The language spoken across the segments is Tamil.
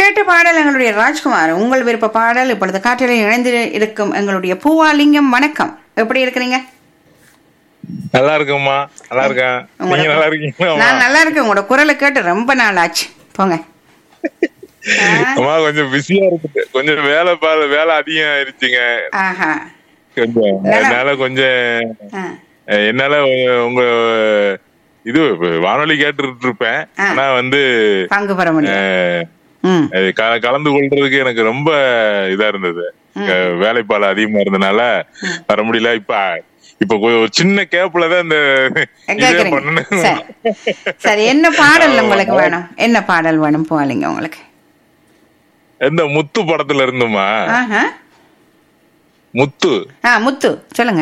கேட்ட பாடல் எங்களுடைய ராஜ்குமார் உங்கள் விருப்ப பாடல் இப்பொழுது காற்றில் இணைந்து இருக்கும் எங்களுடைய பூவாலிங்கம் வணக்கம் எப்படி இருக்கிறீங்க நல்லா இருக்கேம்மா நல்லா இருக்கேன் நீங்க நல்லா இருக்கீங்களா நான் நல்லா இருக்கேன் உங்களோட குரலை கேட்டு ரொம்ப நாள் ஆச்சு போங்க ஆ, அம்மா கொஞ்சம் பிஸியா இருக்குது கொஞ்சம் வேலை பா- வேலை அதிகம் ஆயிருச்சுங்க ஆஹா கொஞ்சம் நல்லா- அதனால கொஞ்சம் ஆ, அஹ், என்னால உங்க- உங்க இது வானொலி கேட்டுட்டு இருப்பேன் ஆ. ஆனா வந்து பங்கு பெற முடியும் அஹ், ம் அது க- கலந்து கொள்றதுக்கு எனக்கு ரொம்ப இதா இருந்தது அஹ், வேலைப்பாடு அதிகமா இருந்தனால வர முடியல இப்ப இப்ப கொ- ஒரு சின்ன கேப்ல தான் இந்த இதே கேக்குறீங்க பண்ணணும் சரி சரி என்ன பாடல் உங்களுக்கு வேணும் என்ன பாடல் வேணும் பூவாலிங்க உங்களுக்கு இந்த முத்து படத்துல இருந்துமா ஆஹா முத்து ஆ முத்து சொல்லுங்க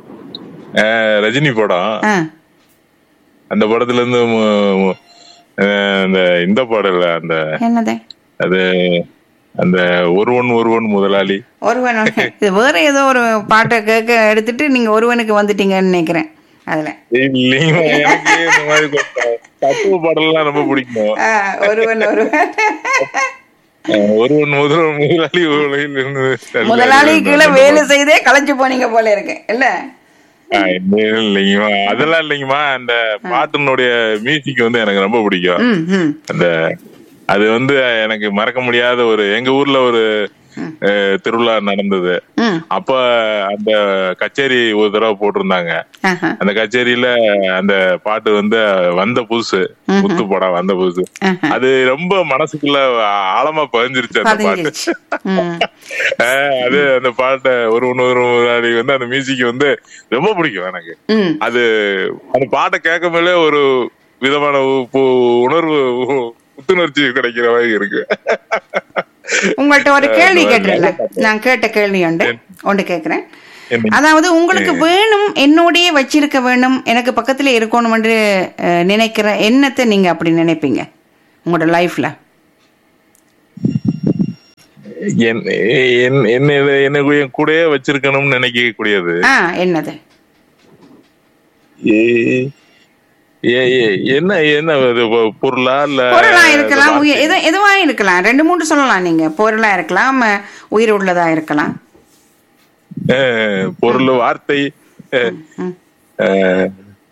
அஹ், ரஜினி படம் ஆ அந்த படத்துல இருந்து மு- மு- அஹ், அந்த இந்த பாடல் அந்த என்னது அது அந்த ஒருவன் ஒருவன் முதலாளி ஒருவன் இது வேற ஏதோ ஒரு பாட்டை கேட்க எடுத்துட்டு நீங்க ஒருவனுக்கு வந்துட்டீங்கன்னு நினைக்கிறேன் அதுல இல்லைங்க எனக்கு இந்த மாதிரி கொஞ்சம் தத்துவ பாடல்லாம் ரொம்ப பிடிக்கும் ஆ, ஒருவன் ஒருவன் அஹ், ஒருவன் முதல்வன் முதலாளி உலகில் இருந்து தள்ளி முதலாளி அறிந்தவன். கீழே வேலை செய்தே களைச்சு போனீங்க போல இருக்கு இல்ல அஹ், இல்லைங்கம்மா அதெல்லாம் இல்லைங்கம்மா அந்த பாட்டினுடைய மியூசிக் வந்து எனக்கு ரொம்ப பிடிக்கும் ம் ம் அந்த அது வந்து எனக்கு மறக்க முடியாத ஒரு எங்க ஊர்ல ஒரு அஹ், திருவிழா நடந்தது ம் அப்ப அந்த கச்சேரி ஒரு தடவை போட்டிருந்தாங்க ஆஹா அந்த கச்சேரியில அந்த பாட்டு வந்து வந்த புதுசு முத்து படம் வந்த புதுசு ஆஹா அது ரொம்ப மனசுக்குள்ள ஆழமா பதிஞ்சிருச்சு அந்த பாட்டு பதிஞ்சிருச்சு ம் அஹ், அது அந்த பாட்டை ஒரு ஒரு முன்னாடி வந்து அந்த மியூசிக் வந்து ரொம்ப பிடிக்கும் எனக்கு ம் அது அந்த பாட்டை கேட்கும்போதே ஒரு விதமான உ- பு- உணர்வு உ- புத்துணர்ச்சி கிடைக்கிற மாதிரி இருக்கு உங்கள்ட்ட ஒரு கேள்வி கேட்டுல நான் கேட்ட கேள்வி உண்டு ஒன்று கேட்கிறேன் என்ன? அதாவது உங்களுக்கு வேணும் என்னோடயே வச்சிருக்க வேணும் எனக்கு பக்கத்துல இருக்கணும் என்று அஹ், நினைக்கிற எண்ணத்தை நீங்க அப்படி நினைப்பீங்க உங்களோட லைஃப்ல என்- என்- என்ன என்ன என் கூடயே வச்சிருக்கணும்னு நினைக்க கூடியது ஆ என்னது ஏ- ஏ- ஏ- என்ன என்ன இது பொ- பொருளா இல்ல பொருளா இருக்கலாம் உயிர் எது எதுவா இருக்கலாம் ரெண்டு மூன்று சொல்லலாம் நீங்க பொருளா இருக்கலாம் அஹ், உயிர் உள்ளதா இருக்கலாம் அஹ், பொருள் வார்த்தை அஹ், ம். அஹ்,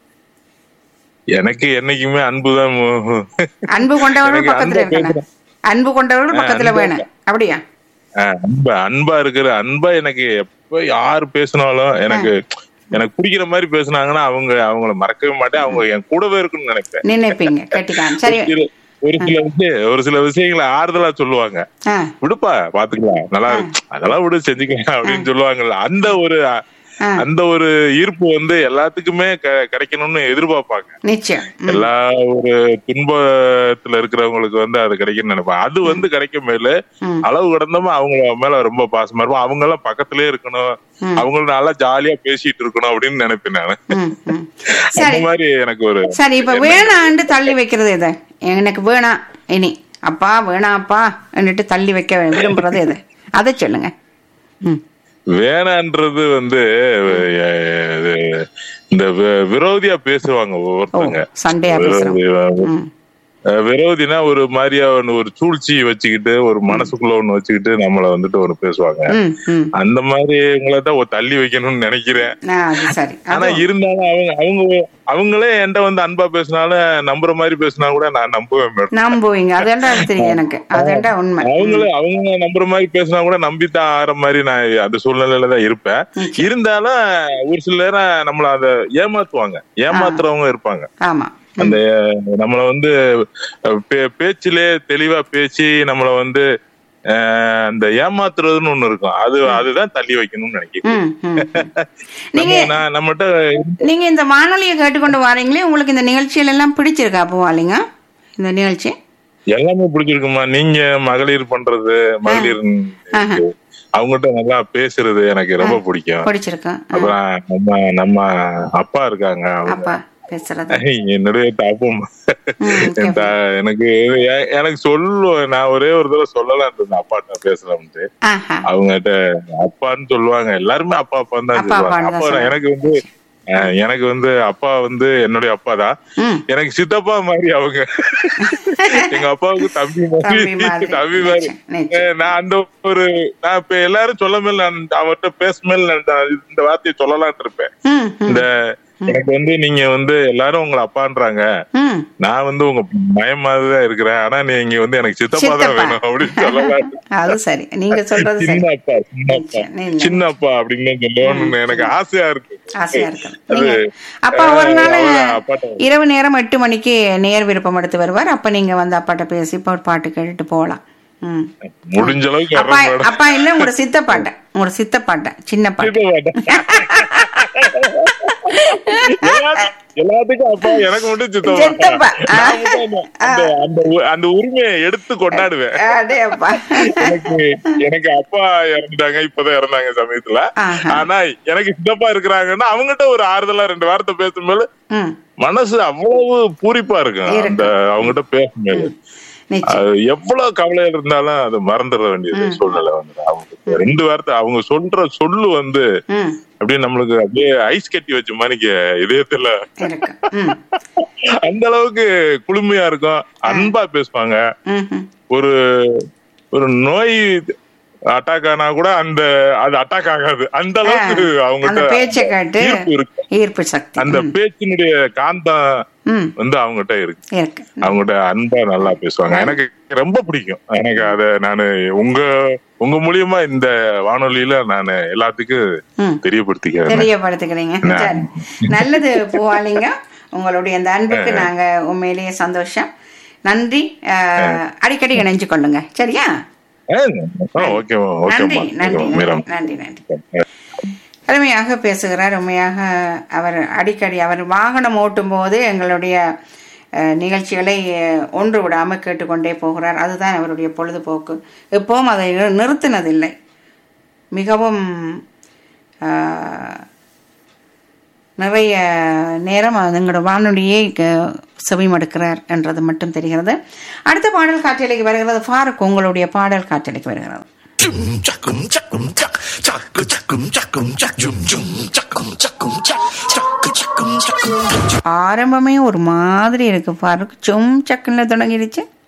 எனக்கு என்னைக்குமே அன்புதான் மு- அன்பு கொண்டவர்கள் எனக்கு பக்கத்துல அன்பா இருக்கணும் அன்பு கொண்டவர்கள் பக்கத்துல அன்பா வேணும் அப்படியா அஹ், அன்பா அன்பா இருக்கிற அன்பா எனக்கு எப்ப யார் பேசினாலும் எனக்கு எனக்கு பிடிக்கிற மாதிரி பேசுனாங்கன்னா அவங்க அவங்கள மறக்கவே மாட்டேன் அவங்க என் கூடவே இருக்குன்னு நினைப்பேன் நினைப்பீங்க கட்டிக்கான் சரி ஒரு- ஒரு சில விஷயம் ஒரு சில விஷயங்களை ஆறுதலா சொல்லுவாங்க ஆ விடுப்பா பாத்துக்கலாம் நல்லா இருக்கு. அதெல்லாம் விடு செஞ்சுக்கலாம் அப்படின்னு சொல்லுவாங்கல்ல அந்த ஒரு ஆ. அந்த ஒரு ஈர்ப்பு வந்து எல்லாத்துக்குமே க- கிடைக்கணும்னு எதிர்பார்ப்பாங்க நிச்சயம் ம். எல்லா ஒரு துன்பத்துல இருக்கிறவங்களுக்கு வந்து அது கிடைக்கும்னு நினைப்பாங்க அது வந்து கிடைக்கும் மேல ம். அளவு கடந்தமா அவங்க மேல ரொம்ப பாசமா இருக்கும் அவங்க எல்லாம் பக்கத்திலே இருக்கணும் அவங்களும் நல்லா ஜாலியா பேசிட்டு இருக்கணும் அப்படின்னு நினைப்பேன் நான் ம், ம். அந்த சரி மாதிரி எனக்கு ஒரு சரி இப்ப வேணாண்டு தள்ளி வைக்கிறது எது எனக்கு வேணாம் இனி அப்பா வேணாப்பா என்னட்டு தள்ளி வைக்க விரும்புறது எது அதை சொல்லுங்க ம் வேணான்றது வந்து அஹ், இது, இந்த வி- விரோதியா பேசுவாங்க ஓ ஒவ்வொருத்தங்க சண்டையா பேசுறோம் விரோதி- ம் அஹ் விரோதினா ஒரு மாதிரியா ஒண்ணு ஒரு சூழ்ச்சி வச்சுக்கிட்டு ஒரு மனசுக்குள்ள ஒண்ணு வச்சுக்கிட்டு நம்மள வந்துட்டு ஒரு பேசுவாங்க ம் ம் அந்த மாதிரி உங்களை தான் ஒரு தள்ளி வைக்கணும்னு நினைக்கிறேன் ஆ, அது சரி ஆனா அது இருந்தாலும் அவங்க அவங்க அவங்களே என்கிட்ட வந்து அன்பா பேசினாலும் நம்புற மாதிரி பேசினா கூட நான் நம்புவேன் மேடம் நம்புவீங்க அதேண்டா தெரியும் எனக்கு அதேண்டா உண்மை அவங்களே அவங்க நம்புற மாதிரி பேசினா கூட நம்பித்தான் ஆற மாதிரி நான் அந்த சூழ்நிலையில தான் இருப்பேன் நிச்சயம். இருந்தாலும் ஒரு சில நேரம் நம்மள அத ஏமாத்துவாங்க ஏமாத்துறவங்க இருப்பாங்க ஆமா அந்த நம்மள வந்து அஹ், பே- பேச்சிலே தெளிவா பேசி நம்மள வந்து அஹ், அந்த ஏமாத்துறதுன்னு ஒண்ணு இருக்கும் அது அதுதான் தள்ளி வைக்கணும்னு நினைக்கிறேன் ம் ம் ம். நீங்க நம்ம- நான் நம்மகிட்ட நீங்க இந்த வானொலியை கேட்டுக்கொண்டு வாரீங்களே உங்களுக்கு இந்த நிகழ்ச்சிகள் எல்லாம் பிடிச்சிருக்கா பூவாலிங்க இந்த நிகழ்ச்சி எல்லாமே பிடிச்சிருக்குமா நீங்க மகளிர் பண்றது மகளிர் ஆஹா. அவங்ககிட்ட நல்லா பேசுறது எனக்கு ரொம்ப பிடிக்கும் பிடிச்சிருக்கா அப்புறம் நம்ம நம்ம அப்பா இருக்காங்க அவங்க அப்பா பேசுறது என்னுடைய தாப்பம் என் தா- எனக்கு எ- எனக்கு சொல்லுவேன் நான் ஒரே ஒரு தடவை சொல்லலாம் இருந்தேன் அப்பாட்ட பேசலாம்ட்டு ஆஹா அவங்ககிட்ட அப்பான்னு சொல்லுவாங்க எல்லாருமே அப்பா அப்பான்னு தான் அப்பா, சொல்லுவாங்க அப்பான்னு தான் அப்பா எனக்கு வந்து அஹ், எனக்கு வந்து அப்பா வந்து என்னுடைய அப்பா தான் ம் எனக்கு சித்தப்பா மாதிரி அவங்க எங்க அப்பாவுக்கு தம்பி தம்பி மாதிரி மாதிரி. தம்பி மாதிரி நிச்சயம், நிச்சயம். அஹ், நான் அந்த ஒரு நான் இப்ப எல்லாரும் சொல்ல மேல நான் அவர்கிட்ட பேச மேல நான் இந்த வார்த்தையை சொல்லலாம்னு இருப்பேன் ம் ம் இந்த எனக்கு வந்து நீங்க வந்து எல்லாரும் உங்களை அப்பான்றாங்க ம் நான் வந்து உங்க மயம் மாதிரி தான் இருக்கிறேன் ஆனா நீங்க வந்து எனக்கு சித்தப்பா தான் சித்தப்பா. வேணும் அப்படின்னு சொல்லலாம் அது சரி நீங்க சொல்றது சரி சின்ன அப்பா சின்ன அப்பா நீங்க- சின்ன அப்பா அப்படின்னு சொல்லணும்னு எனக்கு ஆசையா இருக்கு ஆசையா இருக்கு அது, நீங்க அப்பா ஒரு நாள் அவரு அப்பாட்ட இரவு நேரம் எட்டு மணிக்கு நேர் விருப்பம் எடுத்து வருவார் அப்ப நீங்க வந்து அப்பாட்ட பேசி இப்ப ஒரு பாட்டு கேட்டுட்டு போகலாம் ம் முடிஞ்ச அளவுக்கு அப்பா வர்றேன் மேடம் அப்பா இல்ல உங்களோட சித்தப்பாட்ட உங்களோட சித்தப்பாட்ட சின்ன பாட்டு எல்லாத்து- எல்லாத்துக்கும் அப்பா எனக்கு மட்டும் சித்தப்பா. சித்தப்பா நான் மட்டும் அந்த- அந்த- அந்த உ- அந்த உரிமையை எடுத்து கொண்டாடுவேன் அடே அப்பா எனக்கு எனக்கு அப்பா இறந்துட்டாங்க இப்பதான் இறந்தாங்க சமயத்துல ஆஹா. ஆனா எனக்கு சித்தப்பா இருக்கிறாங்கன்னா அவங்ககிட்ட ஒரு ஆறுதலா ரெண்டு வார்த்தை பேசும்போது ம் மனசு அவ்வளவு பூரிப்பா இருக்கும் அந்த இருக்கும். அவங்ககிட்ட பேசும்போது நிச்சயம் அது எவ்வளவு கவலையில இருந்தாலும் அது மறந்துட வேண்டியது சூழ்நிலை வந்து அவங்க ரெண்டு வார்த்தை அவங்க சொல்ற சொல்லு வந்து ம் அப்படியே நம்மளுக்கு அப்படியே ஐஸ் கட்டி வச்ச மாதிரி இதயத்துல இருக்கு ம் அந்த அளவுக்கு குளுமையா இருக்கும் அன்பா பேசுவாங்க ம் ம் ஒரு ஒரு நோய் அட்டாக் ஆனா கூட அந்த அது அட்டாக் ஆகாது அந்த அளவுக்கு அந்த அவங்ககிட்ட பேச்சை கேட்டு ஈர்ப்பு இருக்கு ஈர்ப்பு சக்தி அந்த பேச்சினுடைய காந்தம் ம் வந்து அவங்ககிட்ட இருக்கு இருக்கு அவங்ககிட்ட அன்பா நல்லா பேசுவாங்க எனக்கு ரொம்ப பிடிக்கும் எனக்கு அத நானு உங்க உங்க மூலியமா இந்த வானொலியில நானு எல்லாத்துக்கும் ம் தெரியப்படுத்திக்கிறேன் தெரியப்படுத்துக்கிறீங்க சரி நல்லது பூவாலிங்க உங்களுடைய அந்த அன்புக்கு நாங்க உண்மையிலேயே சந்தோஷம் நன்றி அஹ், அடிக்கடி இணைஞ்சு கொள்ளுங்க சரியா ஓகேமா நன்றி ஓகேமா நன்றி மீரம் நன்றி நன்றி அருமையாக பேசுகிறார் உண்மையாக அவர் அடிக்கடி அவர் வாகனம் ஓட்டும் போது எங்களுடைய அஹ், நிகழ்ச்சிகளை அஹ், ஒன்று விடாமல் கேட்டுக்கொண்டே போகிறார் அதுதான் அவருடைய பொழுதுபோக்கு எப்பவும் அதை நிறு- நிறுத்தினதில்லை மிகவும் அஹ், நிறைய நேரம் அது எங்களோட வானொலியை க- செவிமடுக்கிறார் என்றது மட்டும் தெரிகிறது அடுத்த பாடல் காற்றலைக்கு வருகிறது ஃபாரூக் உங்களுடைய பாடல் காற்றலைக்கு வருகிறது Jum jakum jakum jak jak jakum jakum jak jum jum jakum jakum jak jak jakum jakum jak ஆரம்பமே ஒரு மாதிரி இருக்கு ஃபாரூக் சும் சக்குன்னு தொடங்கிடுச்சு